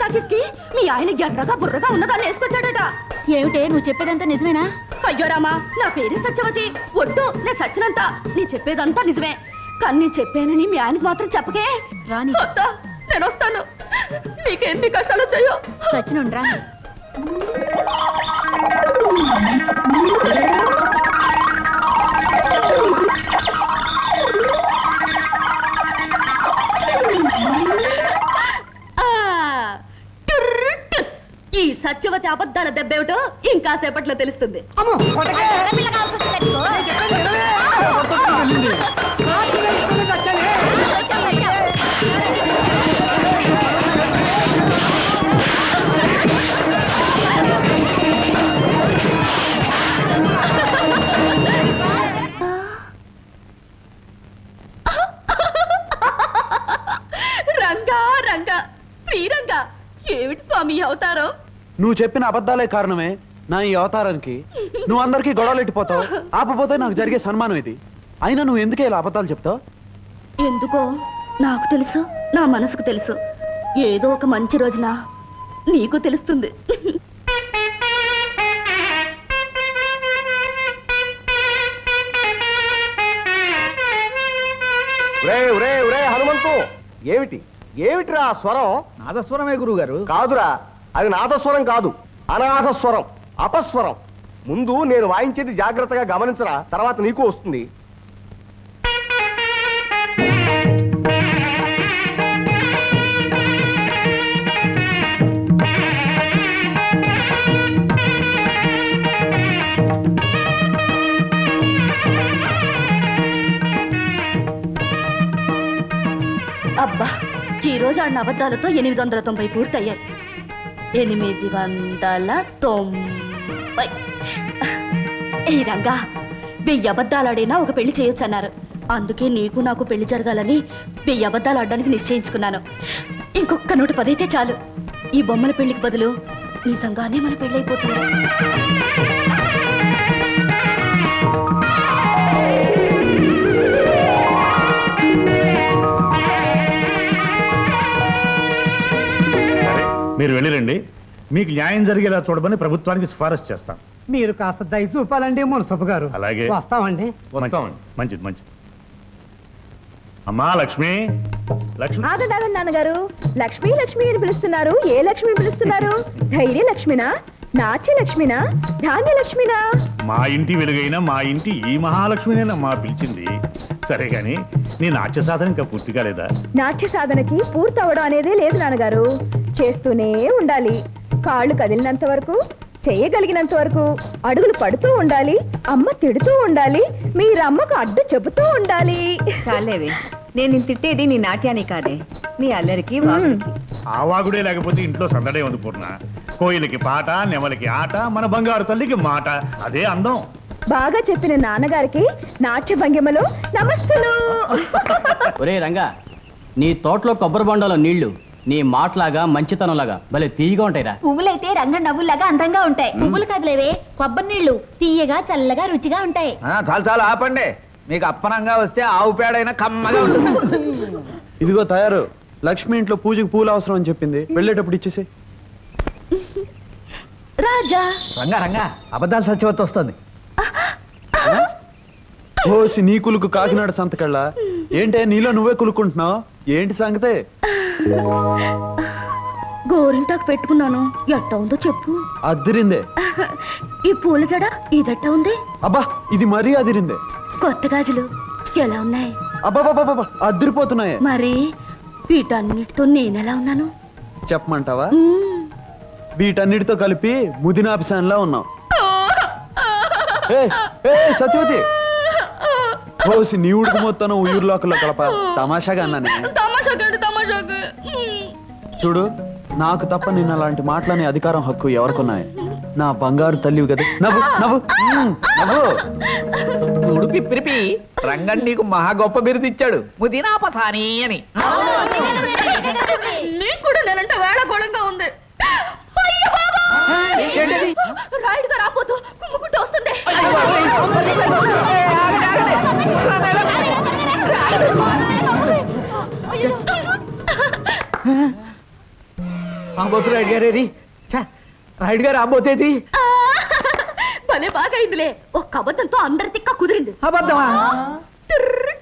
Talkies కి మీ ఆయన ఎర్రగా బుర్రగా ఉన్నదాన్ని వేసుకొచ్చాడట ఏమిటే నువ్వు చెప్పేదంతా నిజమేనా అయ్యో రామా నా పేరే సత్యవతి ఒట్టు నేను సచ్చినంత నీ చెప్పేదంతా నిజమే కానీ నేను చెప్పానని మీ ఆయనకి మాత్రం చెప్పకే రాని అత్త నేను వస్తాను నీకెన్ని కష్టాలు వచ్చాయో సచ్చినుండ్రా ఆ, టుర్రుట్టుస్. ఈ సత్యవతి అబద్ధాల దెబ్బేమిటో ఇంకా సేపట్లో తెలుస్తుంది రంగా రంగా శ్రీరంగా ఏమిటి స్వామి ఈ అవతారం నువ్వు చెప్పిన అబద్ధాలే కారణమే నా ఈ అవతారానికి నువ్వు అందరికీ గొడవలు ఎట్టిపోతావు ఆపపోతే నాకు జరిగే సన్మానం ఇది అయినా నువ్వు ఎందుకే ఇలా అబద్ధాలు చెప్తావు ఎందుకో నాకు తెలుసు నా మనసుకు తెలుసు ఏదో ఒక మంచి రోజున నీకు తెలుస్తుంది రే రే రే హనుమంతు ఏమిటి ఏమిటిరా ఆ స్వరం నాదస్వరమే గురువు గారు కాదురా అది నాదస్వరం కాదు అనాథస్వరం అపస్వరం ముందు నేను వాయించేది జాగ్రత్తగా గమనించరా తర్వాత నీకు వస్తుంది అబ్బా ఈ రోజు ఆడిన అబద్ధాలతో ఎనిమిది వందల తొంభై పూర్తయ్యాయి ఎనిమిది వందల తొంభై ఈ రంగా వెయ్యి అబద్ధాలు ఆడినా ఒక పెళ్లి చేయొచ్చు అన్నారు అందుకే నీకు నాకు పెళ్లి జరగాలని వెయ్యి అబద్ధాలు ఆడడానికి నిశ్చయించుకున్నాను ఇంకొక నూట పదైతే చాలు ఈ బొమ్మల పెళ్లికి బదులు నిజంగానే మన పెళ్లి అయిపోతుంది మీరు వెళ్ళిరండి మీకు న్యాయం జరిగేలా చూడమని ప్రభుత్వానికి సిఫారసు చేస్తాం మీరు కాస్త దయ చూపాలండి మునసపు గారు అలాగే. వస్తామండి మంచిది, మంచిది మంచిది అమ్మా లక్ష్మి లక్ష్మి ఆగండి ఆగండి నాన్నగారు లక్ష్మి లక్ష్మి అని పిలుస్తున్నారు ఏ లక్ష్మి పిలుస్తున్నారు ధైర్య లక్ష్మినా నాట్య లక్ష్మినా ధాన్య లక్ష్మినా మా ఇంటి వెలుగైన మా ఇంటి ఈ మహాలక్ష్మినేనమ్మా పిలిచింది సరే గాని నీ నాట్య సాధన ఇంకా పూర్తి కాలేదా నాట్య సాధనకి పూర్తవడం అనేదే లేదు నాన్నగారు చేస్తూనే ఉండాలి కాళ్ళు కదిలినంత వరకు చేయగలిగినంత వరకు అడుగులు పడుతూ ఉండాలి అమ్మ తిడుతూ ఉండాలి మీరమ్మకు అడ్డు చెబుతూ ఉండాలి చాలేవే నేను నిన్ను తిట్టేది నీ నాట్యాన్ని కాదే నీ అల్లరికి వాగుడికి ఆ వాగుడే లేకపోతే ఇంట్లో సందడే ఉంది పూర్ణ కోయిలకి పాట నెమలికి ఆట మన బంగారు తల్లికి మాట అదే అందం బాగా చెప్పిన నాన్నగారికి నాట్య భంగిమలో నమస్తులు ఒరే రంగా నీ తోటలో కొబ్బరి బొండలో నీళ్లు నీ మాటలాగా మంచితనంలాగా భలే తీయగా ఉంటాయిరా పువ్వులైతే రంగ నవ్వులాగా అందంగా ఉంటాయి పువ్వులు కదిలేవే కొబ్బరి నీళ్లు తీయగా చల్లగా రుచిగా ఉంటాయి చాలు చాలు ఆపండి మీకు అప్పనంగా వస్తే ఆవు పేడైనా కమ్మగా ఉంటుంది ఇదిగో తయారు లక్ష్మి ఇంట్లో పూజకి పూలు అవసరం అని చెప్పింది వెళ్ళేటప్పుడు ఇచ్చేసి రాజా రంగా రంగా అబద్ధాలు సత్యవతి వస్తుంది ఓసి నీ కులుకు కాకినాడ సంతకళ్ళ ఏంటే నీలో నువ్వే కులుకుంటున్నావు ఏంటి సంగతే గోరింటాకు పెట్టుకున్నాను ఎట్ట ఉందో చెప్పు అద్దిరిందే ఈ పూల జడ ఇదెట్ట ఉంది అబ్బా ఇది మరీ అదిరిందే కొత్త గాజులు ఎలా ఉన్నాయి అబ్బాబాబాబా అదిరిపోతున్నాయే మరి వీటన్నిటితో నేనెలా ఉన్నాను చెప్పమంటావా మ్మ్. వీటన్నిటితో కలిపి ముదినాపిసాన్లా ఉన్నావు ఏయ్, ఏయ్, సత్యవతి ఓసి నీ ఉడుకు మొత్తం ఉయ్యూరులోకల్లో కలప తమాషాగా అన్నానే తమాషాకండి తమాషాకు చూడు నాకు తప్ప నిన్న అలాంటి మాటలనే అధికారం హక్కు ఎవరికున్నాయి నా బంగారు తల్లివి కదా నవ్వు నవ్వు మ్మ్, నవ్వు ఉడిపి పిరిపి రంగన్ నీకు మహా గొప్ప బిరుదు ఇచ్చాడు ముదినాపసాని అని నీకు కూడా నేనంటే వేళకోళంగా ఉంది అయ్యో బాబా! రాయుడుగా రాపోతూ కుమ్ముకుంటూ వస్తుంది ఆబోతు రాయుడు గారేది ఛ, రాయుడు గారు ఆబోతేది ఆ, భలే బాగా అయిందిలే ఒక్క అబద్ధంతో అందరి తిక్క కుదిరింది అబద్ధమా తుర్రు